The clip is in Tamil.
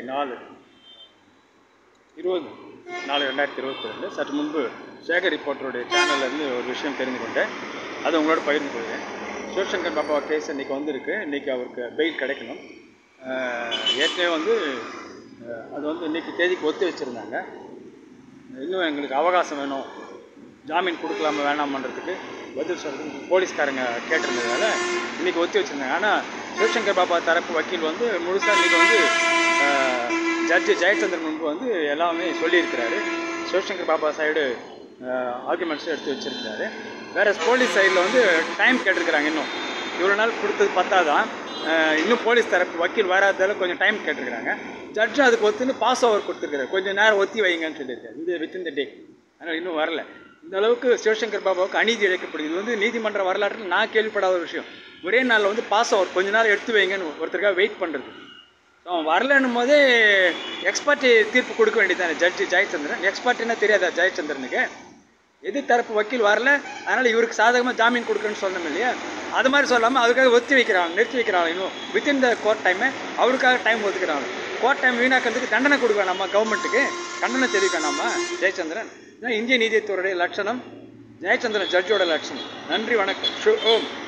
நாலு இருபது நாலு ரெண்டாயிரத்தி இருபத்தி ரெண்டு சற்று முன்பு சேகர் ரிப்போர்ட்டருடைய சேனல்லேருந்து ஒரு விஷயம் தெரிந்து கொண்டேன் அதை உங்களோட பகிர்ந்து கொள்கிறேன் சிவசங்கர் பாபா கேஸ் இன்றைக்கி வந்திருக்கு இன்றைக்கி அவருக்கு பெயில் கிடைக்கணும் ஆஹ் ஏற்கனவே வந்து ஆஹ் அது வந்து இன்றைக்கி தேதிக்கு ஒத்தி வச்சுருந்தாங்க இன்னும் எங்களுக்கு அவகாசம் வேணும் ஜாமீன் கொடுக்கலாமா வேணாமன்றதுக்கு பதில் சொல்கிறதுக்கு போலீஸ்காரங்க கேட்டிருந்ததால இன்றைக்கி ஒத்தி வச்சுருந்தாங்க ஆனால் சிவசங்கர் பாபா தரப்பு வக்கீல் வந்து முழுசாக இன்றைக்கி வந்து ஜட்ஜு ஜெயச்சந்திரன் முன்பு வந்து எல்லாமே சொல்லியிருக்கிறாரு சிவசங்கர் பாபா சைடு ஆர்குமெண்ட்ஸும் எடுத்து வச்சிருக்கிறாரு வேற போலீஸ் சைடில் வந்து டைம் கேட்டிருக்கிறாங்க இன்னும் இவ்வளோ நாள் கொடுத்தது பத்தாதான் அஹ் இன்னும் போலீஸ் தரப்பு வக்கீல் வராததால கொஞ்சம் டைம் கேட்டிருக்கிறாங்க ஜட்ஜு அதுக்கு ஒத்துன்னு பாஸ் ஓவர் கொடுத்துருக்காரு கொஞ்சம் நேரம் ஒத்தி வைங்கன்னு சொல்லியிருக்காரு இந்த வித்தின் த டே அதனால் இன்னும் வரல இந்த அளவுக்கு சிவசங்கர் பாபாவுக்கு அநீதி இழைக்கப்படுது இது வந்து நீதிமன்ற வரலாற்றில் நான் கேள்விப்படாத ஒரு விஷயம் ஒரே நாளில் வந்து பாஸ் ஓவர் கொஞ்ச நேரம் எடுத்து வைங்கன்னு ஒருத்தருக்காக வெயிட் பண்ணுறது அவன் வரலன்னும் போதே எக்ஸ்பர்ட் தீர்ப்பு கொடுக்க வேண்டியதானே ஜட்ஜி ஜெயச்சந்திரன் எக்ஸ்பர்ட்னா தெரியாதா ஜெயச்சந்திரனுக்கு எது தரப்பு வக்கீல் வரல அதனால் இவருக்கு சாதகமாக ஜாமீன் கொடுக்குறேன்னு சொன்னோம் இல்லையா அது மாதிரி சொல்லாமல் அதுக்காக ஒத்தி வைக்கிறாங்க நிறுத்தி வைக்கிறாங்க இன்னும் வித்தின் த கோர்ட் டைமை அவருக்காக டைம் ஒதுக்குறாங்க கோர்ட் டைம் வீணாக்கிறதுக்கு தண்டனை கொடுக்க வேணாமா கவர்மெண்ட்டுக்கு கண்டனை தெரிவிக்க வேணாமா ஜெயச்சந்திரன் இதுதான் இந்திய நீதித்துறையுடைய லட்சணம் ஜெயச்சந்திரன் ஜட்ஜோட லட்சணம் நன்றி வணக்கம் ஷு ஓம்